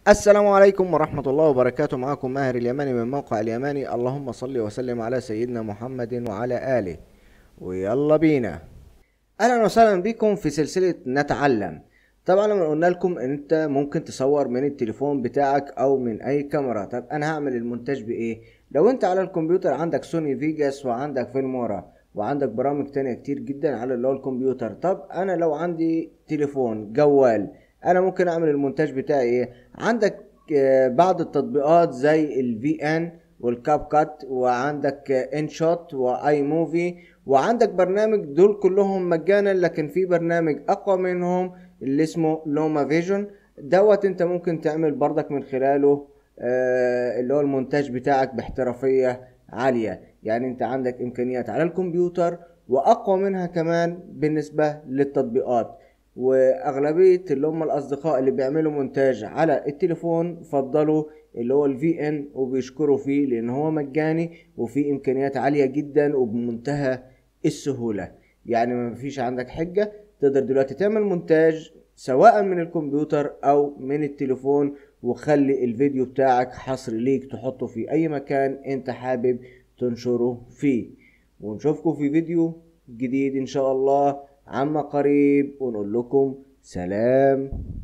السلام عليكم ورحمة الله وبركاته معكم ماهر اليماني من موقع اليماني اللهم صل وسلم على سيدنا محمد وعلى آله ويلا بينا أهلا وسهلا بكم في سلسلة نتعلم طبعا لما قلنا لكم ان انت ممكن تصور من التليفون بتاعك او من اي كاميرا طب انا هعمل المونتاج بايه لو انت على الكمبيوتر عندك سوني فيجاس وعندك فيلمورا وعندك برامج تانية كتير جدا على اللي هو الكمبيوتر طب انا لو عندي تليفون جوال انا ممكن اعمل المونتاج بتاعي ايه عندك آه، بعض التطبيقات زي الفي ان والكاب كات وعندك ان شوت واي موفي وعندك برنامج دول كلهم مجانا لكن في برنامج اقوى منهم اللي اسمه لوما فيجن دوت انت ممكن تعمل برضك من خلاله آه، اللي هو المونتاج بتاعك باحترافية عالية يعني انت عندك امكانيات على الكمبيوتر واقوى منها كمان بالنسبة للتطبيقات واغلبيه اللي هم الاصدقاء اللي بيعملوا مونتاج على التليفون فضلوا اللي هو الفي ان وبيشكروا فيه لان هو مجاني وفيه امكانيات عاليه جدا وبمنتهى السهوله يعني ما فيش عندك حجه تقدر دلوقتي تعمل مونتاج سواء من الكمبيوتر او من التليفون وخلي الفيديو بتاعك حصري ليك تحطه في اي مكان انت حابب تنشره فيه ونشوفكم في فيديو جديد ان شاء الله عما قريب ونقول لكم سلام